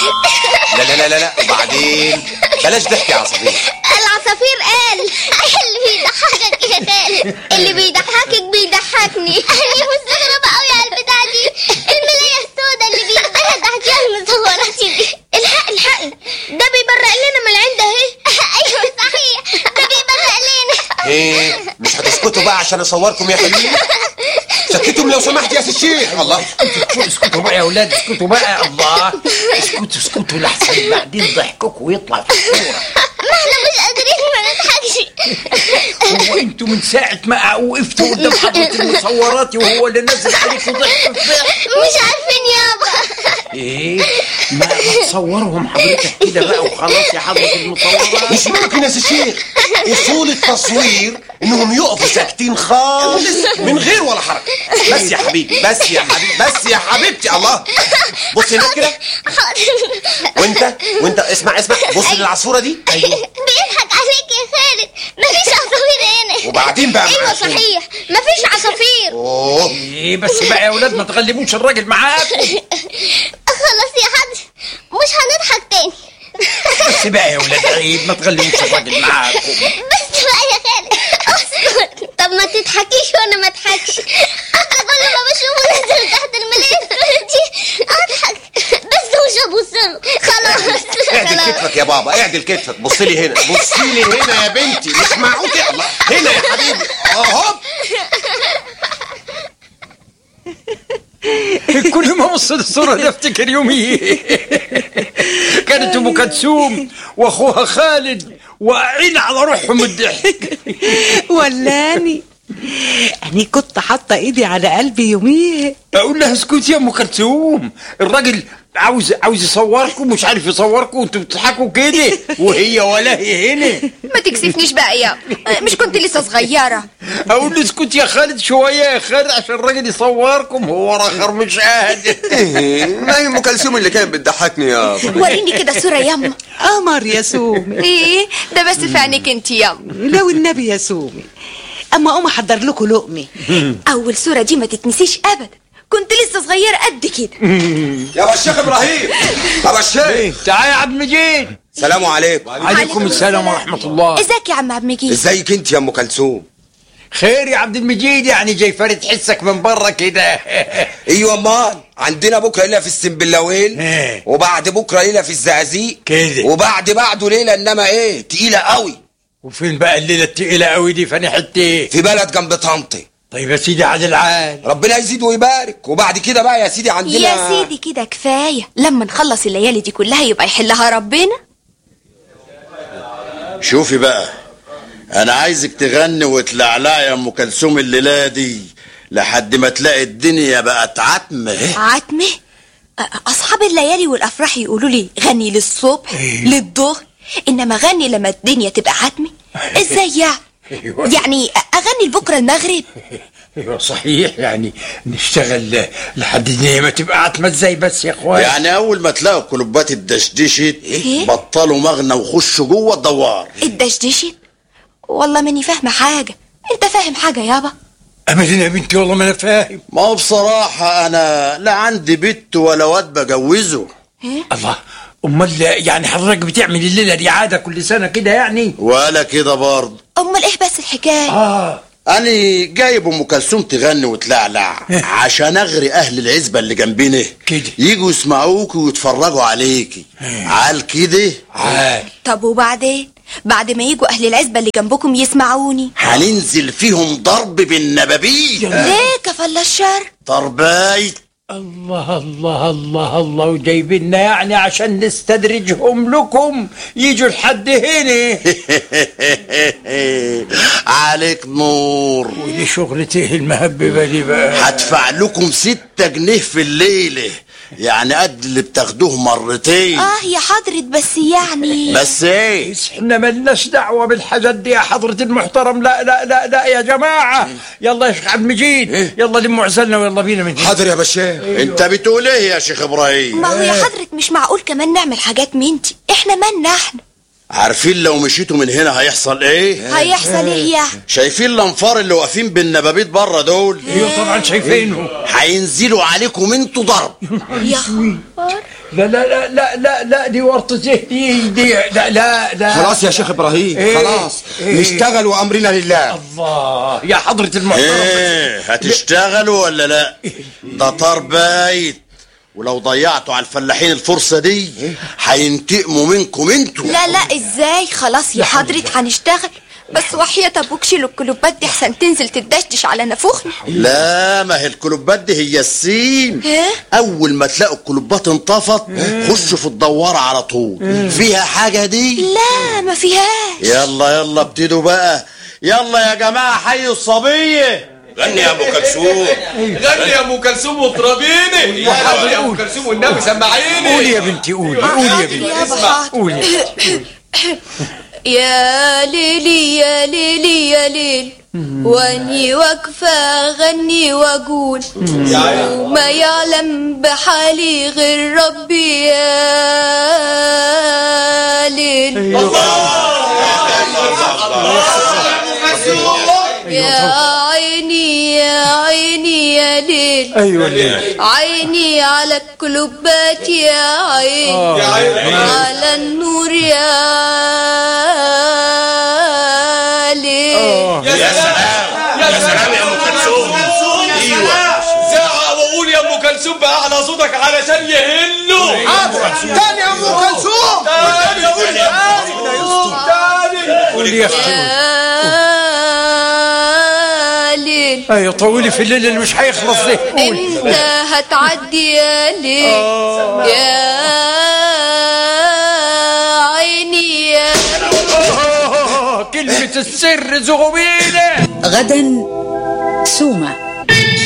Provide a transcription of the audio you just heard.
لا لا لا لا لا وبعدين بلاش ضحك يا عصافير العصافير قال اللي بيضحكك يا خالد اللي بيضحكك بيضحكني انا مستغربة قوي على البتاع دي الملاية السوداء اللي بياخدها تحتيها المصورات دي الحق الحق ده بيبرق لنا من العين ده اهي ايوه صحيح ده بيبرق لنا ايه مش هتسكتوا بقى عشان اصوركم يا حبيبي سكتهم لو سمحت يا سي الشيخ الله اسكتوا بقى يا اولاد اسكتوا بقى الله اسكتوا اسكتوا لحسن بعدين ضحككم ويطلع في الصوره ما احنا مش قادرين ما نضحكش هو انتوا من ساعه ما وقفتوا قدام حضره المصورات وهو اللي نزل عليكم ضحك مش عارفين يابا ايه ما ما تصورهم حضرتك كده بقى وخلاص يا حضره المصورات مش ممكن يا سي الشيخ اصول التصوير انهم يقفوا ساكتين خالص من غير ولا حركه بس يا حبيبي بس يا حبيبي بس يا حبيبتي الله بص هناك كده وانت وانت اسمع اسمع بص للعصفوره دي بيضحك عليك يا خالد مفيش عصافير هنا وبعدين بقى ايوه معاك. صحيح مفيش عصافير اوه ايه بس بقى يا اولاد ما تغلبوش الراجل معاكم خلاص يا حد مش هنضحك تاني بس بقى يا اولاد عيب ما تغلبوش الراجل معاكم بس بقى يا خالد اسكت طب ما تضحكيش وانا ما اضحكش انا كل ما بشوفه نازل تحت الملاية دي اضحك بس مش هبص له خلاص اعدل خلاص كتفك يا بابا اعدل كتفك بص لي هنا بص لي هنا يا بنتي مش معقول كده الله هنا يا حبيبي اهو كل ما ابص للصوره دي افتكر يومي كانت ام كلثوم واخوها خالد واقعين على روحهم الضحك ولاني أنا كنت حاطة إيدي على قلبي يوميه اقول لها اسكتي يا ام كلثوم الراجل عاوز عاوز يصوركم مش عارف يصوركم وانتوا بتضحكوا كده وهي ولا هي هنا ما تكسفنيش بقى يا مش كنت لسه صغيرة اقول له اسكت يا خالد شويه يا خالد عشان الراجل يصوركم هو راخر مش قادر ما هي ام كلثوم اللي كانت بتضحكني يا وريني كده صورة ياما قمر يا سومي ايه ده بس في عينيك انت ياما لو النبي يا سومي أما أقوم أحضر لكم لقمة اول صورة دي ما تتنسيش ابدا كنت لسه صغيرة قد كده يا بشاخ ابراهيم يا بشاخ تعال يا عبد المجيد سلام عليكم عليكم السلام ورحمه الله ازيك يا عم عبد المجيد ازيك انت يا ام كلثوم خير يا عبد المجيد يعني جاي فارد حسك من بره كده ايوه امال عندنا بكره ليله في السنبلاوين إيه. وبعد بكره ليله في الزقازيق كده. وبعد بعده ليله انما ايه تقيله قوي وفين بقى الليله التقيله قوي دي فاني حته في بلد جنب طنطي طيب يا سيدي عادل عال ربنا يزيد ويبارك وبعد كده بقى يا سيدي عندنا يا سيدي كده كفاية لما نخلص الليالي دي كلها يبقى يحلها ربنا شوفي بقى انا عايزك تغني وتلعلع يا ام كلثوم الليله دي لحد ما تلاقي الدنيا بقت عتمه عتمة أ- أصحاب الليالي والأفراح يقولوا لي غني للصبح للظهر إنما غني لما الدنيا تبقى عتمة إزاي يعني؟ أيوة. يعني أغني لبكرة المغرب ايوه صحيح يعني نشتغل لحد الدنيا ما تبقى عتمه ازاي بس يا اخوان يعني اول ما تلاقوا كلوبات الدشدشت إيه؟ بطلوا مغنى وخشوا جوه الدوار الدشدشت والله ماني فاهمة حاجة أنت فاهم حاجة يابا ابدا يا بنتي والله ما انا فاهم ما هو بصراحه انا لا عندي بنت ولا واد بجوزه الله امال يعني حضرتك بتعمل الليله دي عاده كل سنه كده يعني ولا كده برضه أمال إيه بس الحكاية؟ اه انا جايب ام كلثوم تغني وتلعلع عشان اغري اهل العزبه اللي جنبنا كده. يجوا يسمعوكي ويتفرجوا عليكي عال كده عال طب وبعدين؟ بعد ما يجوا أهل العزبة اللي جنبكم يسمعوني هننزل فيهم ضرب بالنبابيل ليه كفل الشر؟ طرباي الله الله الله الله وجايبيننا يعني عشان نستدرجهم لكم يجوا لحد هنا عليك نور ودي شغلته المهببه دي بقى هدفع لكم ستة جنيه في الليلة يعني قد اللي بتاخدوه مرتين آه يا حضرة بس يعني بس ايه بس احنا ملناش دعوه بالحاجات دي يا حضره المحترم لا لا لا لا يا جماعه يلا يا شيخ عبد المجيد يلا لموا عزلنا ويلا بينا من هنا حاضر يا بشاخ انت بتقول ايه يا شيخ ابراهيم ما هو يا حضرة مش معقول كمان نعمل حاجات من دي احنا مالنا احنا عارفين لو مشيتوا من هنا هيحصل ايه هيحصل ايه يعني شايفين الانفار اللي واقفين بالنبابيت بره دول ايوه طبعا شايفينه هينزلوا عليكم انتوا ضرب يا لا لا لا لا لا لا دي ورطة ذهني دي لا لا لا خلاص يا شيخ ابراهيم إيه؟ خلاص إيه؟ نشتغل وامرنا لله الله يا حضرة المحترم ايه هتشتغلوا ولا لا ده طار بايت ولو ضيعتوا على الفلاحين الفرصة دي هينتقموا منكم انتوا لا لا ازاي خلاص يا حضرة هنشتغل بس وحياة ابوك شيلوا الكلوبات دي احسن تنزل تدشدش على نافوخنا لا ما هي الكلوبات دي هي السين ها؟ اول ما تلاقوا الكلوبات انطفت خشوا في الدوارة على طول فيها حاجة دي لا ما فيهاش يلا يلا ابتدوا بقى يلا يا جماعة حيوا الصبية غني يا ام كلثوم غني يا ام كلثوم واطربيني وحاضر يا ام قول. كلثوم والنبي سمعيني قولي يا بنتي قولي قولي يا حاضر بنتي يابا حاضر قولي يا ليلي يا ليلي يا ليل واني واقفة اغني واقول وما يعلم بحالي غير ربي يا ليل يا عيني يا عيني يا ليل ايوه ليه عيني على الكلوبات يا عيني على النور يا ليل يا سلام يا سلام يا ام كلثوم ايوه زعق وقول يا ام كلثوم باعلى صوتك علشان يهلوا تاني يا ام كلثوم تاني يا قول تاني قولي يا اختي يا ليل ايوه طولي في الليل اللي مش هيخلص ده قولي انت هتعدي يا ليل يا عيني يا آه، كلمة السر زغبيلة غدا سومة